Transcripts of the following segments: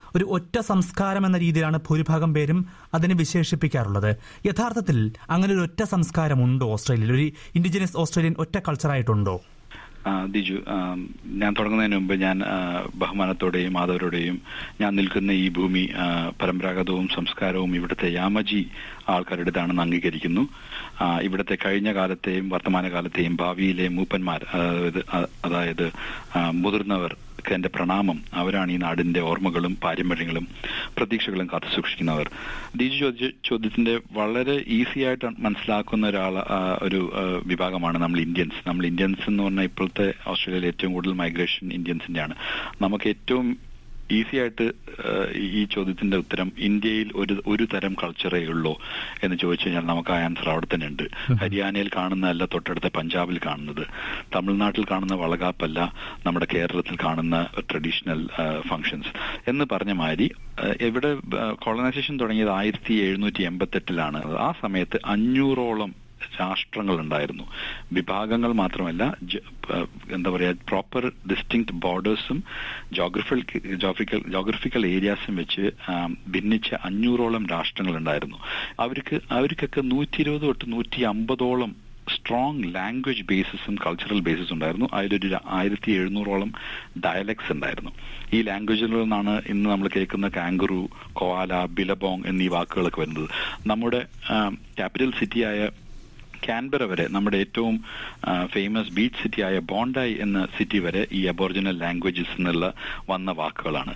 ഒരു ഒറ്റ സംസ്കാരം എന്ന രീതിയിലാണ് ഭൂരിഭാഗം പേരും അതിനെ വിശേഷിപ്പിക്കാറുള്ളത് യഥാർത്ഥത്തിൽ അങ്ങനെ ഒരു ഒറ്റ സംസ്കാരം ഉണ്ടോ ഓസ്ട്രേലിയയിൽ ഒരു ഇൻഡിജിനസ് ഓസ്ട്രേലിയൻ ഒറ്റ കൾച്ചറായിട്ടുണ്ടോ ആ, ദിജു ആ, ഞാൻ തുടങ്ങുന്നതിന് മുമ്പ് ഞാൻ ആ, ബഹുമാനത്തോടെയും ആദവരോടെയും ഞാൻ നിൽക്കുന്ന ഈ ഭൂമി ആ, പരമ്പരാഗതവും സംസ്കാരവും ഇവിടുത്തെ യാമജി ആൾക്കാരുടേതാണെന്ന് അംഗീകരിക്കുന്നു ആ, ഇവിടുത്തെ കഴിഞ്ഞ കാലത്തെയും വർത്തമാനകാലത്തെയും ഭാവിയിലെ മൂപ്പന്മാർ അതായത് അ- അതായത് ആ, മുതിർന്നവർ എന്റെ പ്രണാമം അവരാണ് ഈ നാടിന്റെ ഓർമ്മകളും പാരമ്പര്യങ്ങളും പ്രതീക്ഷകളും കാത്തു സൂക്ഷിക്കുന്നവർ ഡിജി ചോദിച്ച ചോദ്യത്തിന്റെ വളരെ ഈസി ആയിട്ട് മനസ്സിലാക്കുന്ന ഒരാൾ ആ, ഒരു ആ, വിഭാഗമാണ് നമ്മൾ ഇന്ത്യൻസ് നമ്മൾ ഇന്ത്യൻസ് എന്ന് പറഞ്ഞാൽ ഇപ്പോഴത്തെ ഓസ്ട്രേലിയയിൽ ഏറ്റവും കൂടുതൽ മൈഗ്രേഷൻ ഇന്ത്യൻസിന്റെയാണ് നമുക്ക് ഏറ്റവും ഈസി ആയിട്ട് ആ, ഈ ചോദ്യത്തിന്റെ ഉത്തരം ഇന്ത്യയിൽ ഒരു ഒരു തരം കൾച്ചറേ ഉള്ളൂ എന്ന് ചോദിച്ചു കഴിഞ്ഞാൽ നമുക്ക് ആ ആൻസർ അവിടെ തന്നെ ഉണ്ട് ഹരിയാനയിൽ കാണുന്നതല്ല തൊട്ടടുത്ത പഞ്ചാബിൽ കാണുന്നത് തമിഴ്നാട്ടിൽ കാണുന്ന വളകാപ്പല്ല നമ്മുടെ കേരളത്തിൽ കാണുന്ന ട്രഡീഷണൽ ഫങ്ഷൻസ് എന്ന് പറഞ്ഞ മാതിരി ആ, ഇവിടെ കോളനൈസേഷൻ തുടങ്ങിയത് ആയിരത്തി എഴുന്നൂറ്റി എൺപത്തെട്ടിലാണ് ആ സമയത്ത് അഞ്ഞൂറോളം രാഷ്ട്രങ്ങൾ ഉണ്ടായിരുന്നു വിഭാഗങ്ങൾ മാത്രമല്ല ജ- പ- എന്താ പറയാ പ്രോപ്പർ ഡിസ്റ്റിങ്ക്ട് ബോർഡേഴ്സും ജോഗ്രഫിക്കൽ ജോഗ്രഫിക്കൽ ജോഗ്രഫിക്കൽ ഏരിയാസും വെച്ച് ആം, ഭിന്നിച്ച അഞ്ഞൂറോളം രാഷ്ട്രങ്ങൾ ഉണ്ടായിരുന്നു അവർക്ക് അവർക്കൊക്കെ നൂറ്റി ഇരുപത് തൊട്ട് നൂറ്റി അമ്പതോളം സ്ട്രോങ് ലാംഗ്വേജ് ബേസിസും കൾച്ചറൽ ബേസിസും ഉണ്ടായിരുന്നു അതിലൊരു ര- ആയിരത്തി എഴുന്നൂറോളം ഡയലക്ട്സ് ഉണ്ടായിരുന്നു ഈ ലാംഗ്വേജിൽ നിന്നാണ് ഇന്ന് നമ്മൾ കേൾക്കുന്ന കാങ്കുറു കോവാല ബിലബോങ് എന്നീ വാക്കുകളൊക്കെ വരുന്നത് നമ്മുടെ ക്യാപിറ്റൽ സിറ്റിയായ കാൻബറ വരെ നമ്മുടെ ഏറ്റവും ഫേമസ് ബീച്ച് സിറ്റി ആയ ബോണ്ടായി എന്ന സിറ്റി വരെ ഈ അബോറിജിനൽ ലാംഗ്വേജസ് എന്നുള്ള വന്ന വാക്കുകളാണ്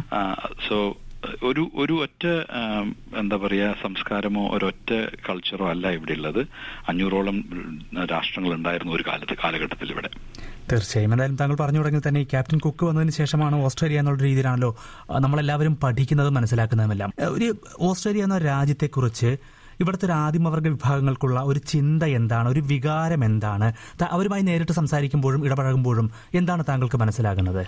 സോ ഒരു ഒരു ഒറ്റ ആ, എന്താ പറയാ സംസ്കാരമോ ഒരൊറ്റ കൾച്ചറോ അല്ല ഇവിടെ ഉള്ളത് അഞ്ഞൂറോളം രാഷ്ട്രങ്ങൾ ഉണ്ടായിരുന്നു ഒരു കാലത്ത് കാലഘട്ടത്തിൽ ഇവിടെ തീർച്ചയായും എന്തായാലും താങ്കൾ പറഞ്ഞു തുടങ്ങി തന്നെ ഈ ക്യാപ്റ്റൻ കുക്ക് വന്നതിന് ശേഷമാണ് ഓസ്ട്രേലിയ എന്നുള്ള രീതിയിലാണല്ലോ ആ, നമ്മളെല്ലാവരും പഠിക്കുന്നതും മനസ്സിലാക്കുന്നതുമെല്ലാം ഏ, ഒരു ഓസ്ട്രേലിയ എന്ന രാജ്യത്തെക്കുറിച്ച് ഇവിടുത്തെ ഒരു ആദിമവർഗ വിഭാഗങ്ങൾക്കുള്ള ഒരു ചിന്ത എന്താണ് ഒരു വികാരം എന്താണ് ത- അവരുമായി നേരിട്ട് സംസാരിക്കുമ്പോഴും ഇടപഴകുമ്പോഴും എന്താണ് താങ്കൾക്ക് മനസ്സിലാകുന്നത്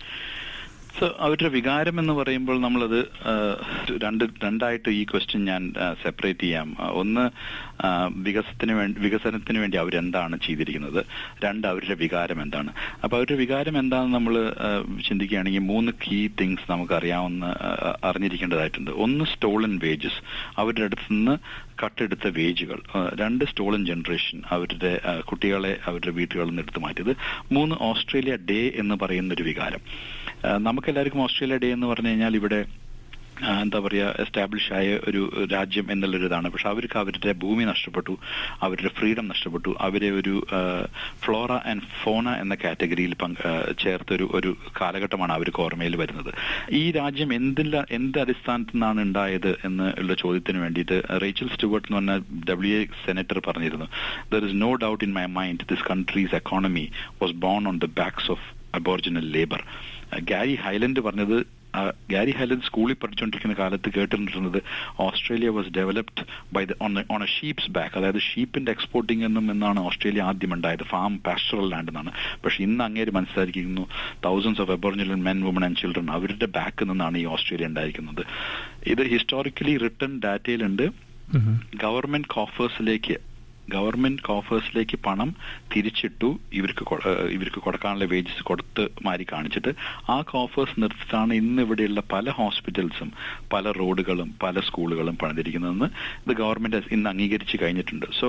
സോ അവരുടെ വികാരം എന്ന് പറയുമ്പോൾ നമ്മളത് ആ, രണ്ട് രണ്ടായിട്ട് ഈ ക്വസ്റ്റ്യൻ ഞാൻ സെപ്പറേറ്റ് ചെയ്യാം ആ, ഒന്ന് ആ, വികസനത്തിന് വേണ്ടി വികസനത്തിന് വേണ്ടി അവരെന്താണ് ചെയ്തിരിക്കുന്നത് രണ്ട് അവരുടെ വികാരം എന്താണ് അപ്പൊ അവരുടെ വികാരം എന്താണെന്ന് നമ്മൾ ചിന്തിക്കുകയാണെങ്കിൽ മൂന്ന് കീ തിങ്സ് നമുക്ക് അറിയാവുന്ന ആ, അറിഞ്ഞിരിക്കേണ്ടതായിട്ടുണ്ട് ഒന്ന് സ്റ്റോളൻ വേജസ് അവരുടെ അടുത്ത് നിന്ന് കട്ടെടുത്ത വേജുകൾ ആ, രണ്ട് സ്റ്റോളൻ ജനറേഷൻ അവരുടെ ആ, കുട്ടികളെ അവരുടെ വീട്ടുകളിൽ നിന്ന് എടുത്തു മാറ്റിയത് മൂന്ന് ഓസ്ട്രേലിയ ഡേ എന്ന് പറയുന്ന ഒരു വികാരം ആ, നമുക്കെല്ലാവർക്കും ഓസ്ട്രേലിയ ഡേ എന്ന് പറഞ്ഞു കഴിഞ്ഞാൽ ഇവിടെ ആ, എന്താ പറയാ എസ്റ്റാബ്ലിഷ് ആയ ഒരു രാജ്യം എന്നുള്ളൊരു ഇതാണ് പക്ഷെ അവർക്ക് അവരുടെ ഭൂമി നഷ്ടപ്പെട്ടു അവരുടെ ഫ്രീഡം നഷ്ടപ്പെട്ടു അവരെ ഒരു ഫ്ലോറ ആൻഡ് ഫോണ എന്ന കാറ്റഗറിയിൽ പങ്ക് ആ, ചേർത്തൊരു ഒരു കാലഘട്ടമാണ് അവർക്ക് ഓർമ്മയിൽ വരുന്നത് ഈ രാജ്യം എന്തില്ല എന്ത് അടിസ്ഥാനത്തിൽ നിന്നാണ് ഉണ്ടായത് എന്ന് ഉള്ള ചോദ്യത്തിന് വേണ്ടിയിട്ട് റേച്ചൽ സ്റ്റുവർട്ട് എന്ന് പറഞ്ഞ ഡബ്ല്യു എ സെനറ്റർ പറഞ്ഞിരുന്നു there is no doubt in my mind this country's economy was born on the backs of Aboriginal labour Gary Highland പറഞ്ഞത് ആ, ഗാരി ഹൈലൻഡ് സ്കൂളിൽ പഠിച്ചുകൊണ്ടിരിക്കുന്ന കാലത്ത് കേട്ടിരുന്നത് Australia was developed by the on a sheep's back അതായത് ഷീപ്പിന്റെ exporting എന്നും എന്നാണ് ഓസ്ട്രേലിയ ആദ്യം ഉണ്ടായത് ഫാം പാസ്റ്ററൽ ലാൻഡ് എന്നാണ് പക്ഷെ ഇന്ന് അങ്ങേര് മനസ്സിലാക്കിയിരിക്കുന്നു thousands of Aboriginal men women and children അവരുടെ ബാക്കിൽ നിന്നാണ് ഈ ഓസ്ട്രേലിയ ഉണ്ടായിരിക്കുന്നത് ഇത് ഹിസ്റ്റോറിക്കലി റിട്ടേൺ ഡാറ്റയിലുണ്ട് ഗവൺമെന്റ് കോഫേഴ്സിലേക്ക് ഗവൺമെന്റ് കോഫേഴ്സിലേക്ക് പണം തിരിച്ചിട്ടു ഇവർക്ക് കൊ- ഏഹ് ഇവർക്ക് കൊടുക്കാനുള്ള വേജസ് കൊടുത്ത് മാറി കാണിച്ചിട്ട് ആ കോഫേഴ്സ് നിർത്തിയിട്ടാണ് ഇന്ന് ഇവിടെയുള്ള പല ഹോസ്പിറ്റൽസും പല റോഡുകളും പല സ്കൂളുകളും പണിതിരിക്കുന്നതെന്ന് ഇത് ഗവൺമെന്റ് ഇന്ന് അംഗീകരിച്ച് കഴിഞ്ഞിട്ടുണ്ട് സോ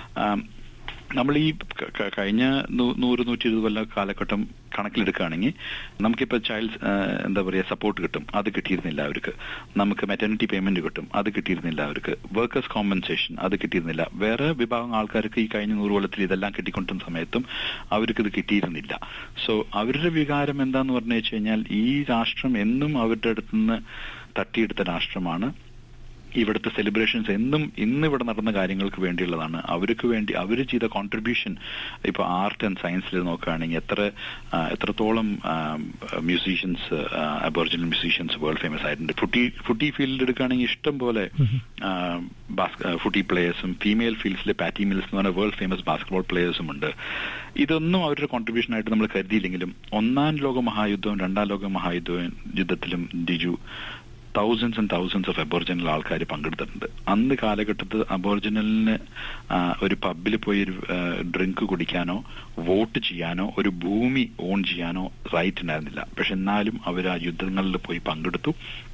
നമ്മൾ ഈ ക- ക- കഴിഞ്ഞ നൂ- നൂറ് നൂറ്റി ഇരുപത് കൊല്ലം കാലഘട്ടം കണക്കിലെടുക്കുകയാണെങ്കിൽ നമുക്കിപ്പോൾ ചൈൽഡ് എന്താ പറയുക സപ്പോർട്ട് കിട്ടും അത് കിട്ടിയിരുന്നില്ല അവർക്ക് നമുക്ക് മെറ്റർണിറ്റി പേയ്മെന്റ് കിട്ടും അത് കിട്ടിയിരുന്നില്ല അവർക്ക് വർക്കേഴ്സ് കോമ്പൻസേഷൻ അത് കിട്ടിയിരുന്നില്ല വേറെ വിഭാഗം ആൾക്കാർക്ക് ഈ കഴിഞ്ഞ നൂറ് കൊല്ലത്തിൽ ഇതെല്ലാം കിട്ടിക്കൊണ്ടിരുന്ന സമയത്തും അവർക്ക് ഇത് കിട്ടിയിരുന്നില്ല സോ അവരുടെ വികാരം എന്താന്ന് പറഞ്ഞു വെച്ച് കഴിഞ്ഞാൽ ഈ രാഷ്ട്രം എന്നും അവരുടെ അടുത്തുനിന്ന് തട്ടിയെടുത്ത രാഷ്ട്രമാണ് ഇവിടുത്തെ സെലിബ്രേഷൻസ് എന്നും ഇന്ന് ഇവിടെ നടന്ന കാര്യങ്ങൾക്ക് വേണ്ടിയുള്ളതാണ് അവർക്ക് വേണ്ടി അവർ ചെയ്ത കോൺട്രിബ്യൂഷൻ ഇപ്പൊ ആർട്ട് ആൻഡ് സയൻസിൽ നോക്കുകയാണെങ്കിൽ എത്ര ആ, എത്രത്തോളം musicians Aboriginal musicians world famous ആയിട്ടുണ്ട് ഫുട്ടി ഫുട്ടി ഫീൽഡ് എടുക്കുകയാണെങ്കിൽ ഇഷ്ടം പോലെ ഫുട്ടി പ്ലേയേഴ്സും ഫീമെയിൽ ഫീൽഡ്സിലെ പാറ്റി മിൽസ് എന്ന് പറഞ്ഞ വേൾഡ് ഫേമസ് ബാസ്കറ്റ്ബോൾ പ്ലേയേഴ്സും ഉണ്ട് ഇതൊന്നും അവരുടെ കോൺട്രിബ്യൂഷൻ ആയിട്ട് നമ്മൾ കരുതിയില്ലെങ്കിലും ഒന്നാം ലോക മഹായുദ്ധവും രണ്ടാം ലോക മഹായുദ്ധവും യുദ്ധത്തിലും ഡിജു thousands and thousands of Aboriginal ആൾക്കാർ പങ്കെടുത്തിട്ടുണ്ട് അന്ന് കാലഘട്ടത്തിൽ അബോറിജിനലിന് ഒരു പബ്ബിൽ പോയി ഒരു ഡ്രിങ്ക് കുടിക്കാനോ വോട്ട് ചെയ്യാനോ ഒരു ഭൂമി ഓൺ ചെയ്യാനോ റൈറ്റ് ഉണ്ടായിരുന്നില്ല പക്ഷെ എന്നാലും അവർ ആ യുദ്ധങ്ങളിൽ പോയി പങ്കെടുത്തു